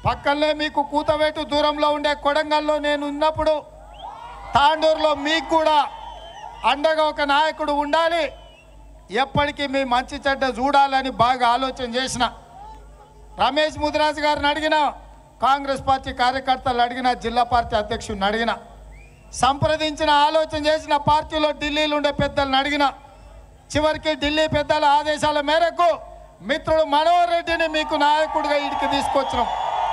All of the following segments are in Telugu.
పక్కనే మీకు కూతవేటు దూరంలో ఉండే కొడంగల్లో నేను ఉన్నప్పుడు తాండూరులో మీకు కూడా అండగా ఒక నాయకుడు ఉండాలి ఎప్పటికీ మీ మంచి చెడ్డ చూడాలని బాగా ఆలోచన చేసిన రమేష్ ముదిరాజు గారిని అడిగిన కాంగ్రెస్ పార్టీ కార్యకర్తలు అడిగిన జిల్లా పార్టీ అధ్యక్షుడిని అడిగిన సంప్రదించిన ఆలోచన చేసిన పార్టీలో ఢిల్లీలో ఉండే పెద్దలను అడిగిన చివరికి ఢిల్లీ పెద్దల ఆదేశాల మేరకు మిత్రుడు మనోహర్ రెడ్డిని మీకు నాయకుడిగా ఇడికి తీసుకొచ్చినాం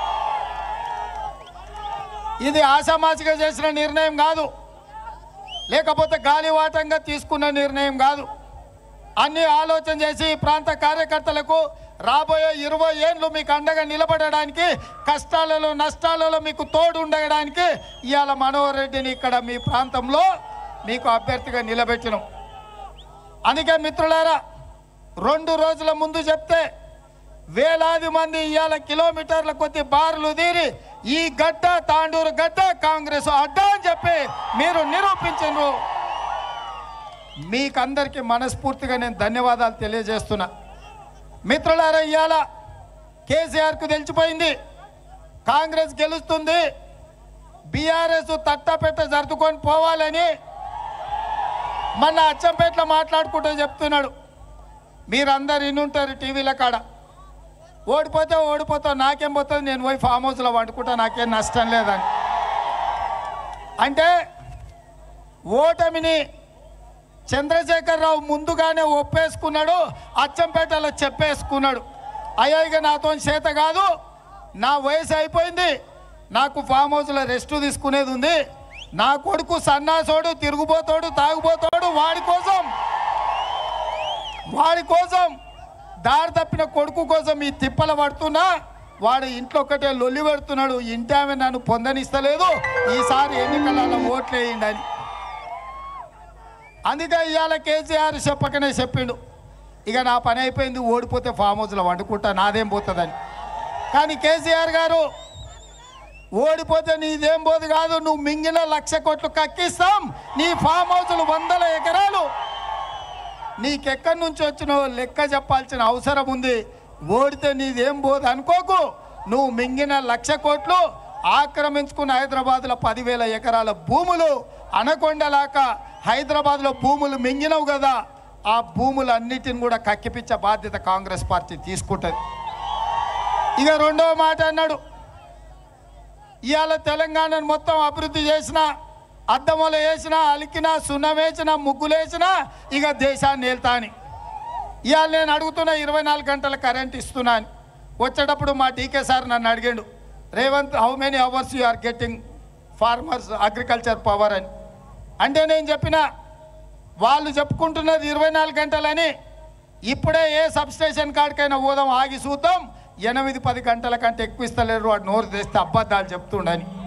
ఇది ఆషామాషిగా చేసిన నిర్ణయం కాదు లేకపోతే గాలివాటంగా తీసుకున్న నిర్ణయం కాదు అన్ని ఆలోచన చేసి ఈ ప్రాంత కార్యకర్తలకు రాబోయే ఇరవై ఏళ్ళు మీకు అండగా నిలబడడానికి కష్టాలలో నష్టాలలో మీకు తోడు ఉండడానికి ఇవాళ మనోహర్ రెడ్డిని ఇక్కడ మీ ప్రాంతంలో మీకు అభ్యర్థిగా నిలబెట్టినాం అందుకే మిత్రులారా రెండు రోజుల ముందు చెప్తే వేలాది మంది ఇవాళ కిలోమీటర్ల కొద్ది బారులు తీరి ఈ గడ్డ తాండూరు గడ్డ కాంగ్రెస్ అడ్డ అని చెప్పి మీరు నిరూపించరు మీకందరికీ మనస్ఫూర్తిగా నేను ధన్యవాదాలు తెలియజేస్తున్నా మిత్రులారా ఇవాళ కేసీఆర్కు తెలిసిపోయింది కాంగ్రెస్ గెలుస్తుంది బీఆర్ఎస్ తట్టపెట్ట జరుపుకొని పోవాలని మొన్న అచ్చంపేటలో మాట్లాడుకుంటూ చెప్తున్నాడు మీరందరు ఇన్నుంటారు టీవీల కాడ ఓడిపోతే ఓడిపోతావు నాకేం పోతుంది నేను పోయి ఫామ్ హౌస్లో వండుకుంటా నాకేం నష్టం లేదని అంటే ఓటమిని చంద్రశేఖరరావు ముందుగానే ఒప్పేసుకున్నాడు అచ్చంపేటలో చెప్పేసుకున్నాడు అయ్యో ఇక నాతో చేత కాదు నా వయసు అయిపోయింది నాకు ఫామ్ హౌస్లో రెస్ట్ తీసుకునేది ఉంది నా కొడుకు సన్నాసోడు తిరుగుబోతోడు తాగుబోతోడు వాడి కోసం వాడి కోసం దారి తప్పిన కొడుకు కోసం ఈ తిప్పల పడుతున్నా వాడు ఇంట్లో ఒక్కటే లొల్లి పెడుతున్నాడు ఇంటి ఆమె నన్ను పొందనిస్తలేదు ఈసారి ఎన్నికలలో ఓట్లేయండి అని అందుకే ఇవాళ కేసీఆర్ చెప్పకనే చెప్పిండు ఇక నా పని అయిపోయింది ఓడిపోతే ఫామ్ హౌస్లో వండుకుంటా నాదేం పోతుందని కానీ కేసీఆర్ గారు ఓడిపోతే నీదేం పోదు కాదు నువ్వు మింగిన లక్ష కోట్లు కక్కిస్తాం నీ ఫామ్ హౌస్లు వందల ఎకరాలు నీకెక్కడి నుంచి వచ్చినావో లెక్క చెప్పాల్సిన అవసరం ఉంది ఓడితే నీదేం పోదు అనుకోకు నువ్వు మింగిన లక్ష కోట్లు ఆక్రమించుకున్న హైదరాబాద్లో పదివేల ఎకరాల భూములు అనకొండలాక హైదరాబాద్లో భూములు మింగినవు కదా ఆ భూములన్నిటిని కూడా కక్కిపించే బాధ్యత కాంగ్రెస్ పార్టీ తీసుకుంటుంది ఇక రెండవ మాట అన్నాడు ఇవాళ తెలంగాణను మొత్తం అభివృద్ధి చేసిన అద్దములు వేసిన అలికిన సున్నం ముగ్గులేసిన ఇక దేశాన్ని వెళ్తా అని ఇవాళ నేను అడుగుతున్న ఇరవై నాలుగు గంటల కరెంట్ ఇస్తున్నా అని వచ్చేటప్పుడు మా డీకే సార్ నన్ను అడిగాడు Revanth how many hours you are getting farmers agriculture power అని అంటే నేను చెప్పిన వాళ్ళు చెప్పుకుంటున్నది ఇరవై నాలుగు గంటలని ఇప్పుడే ఏ సబ్ స్టేషన్ కాడికైనా పోదాం ఆగి చూద్దాం ఎనిమిది పది గంటల కంటే ఎక్కువ ఇస్తలేరు వాడు నోరు తెస్తే అబద్ధాలు చెప్తుండని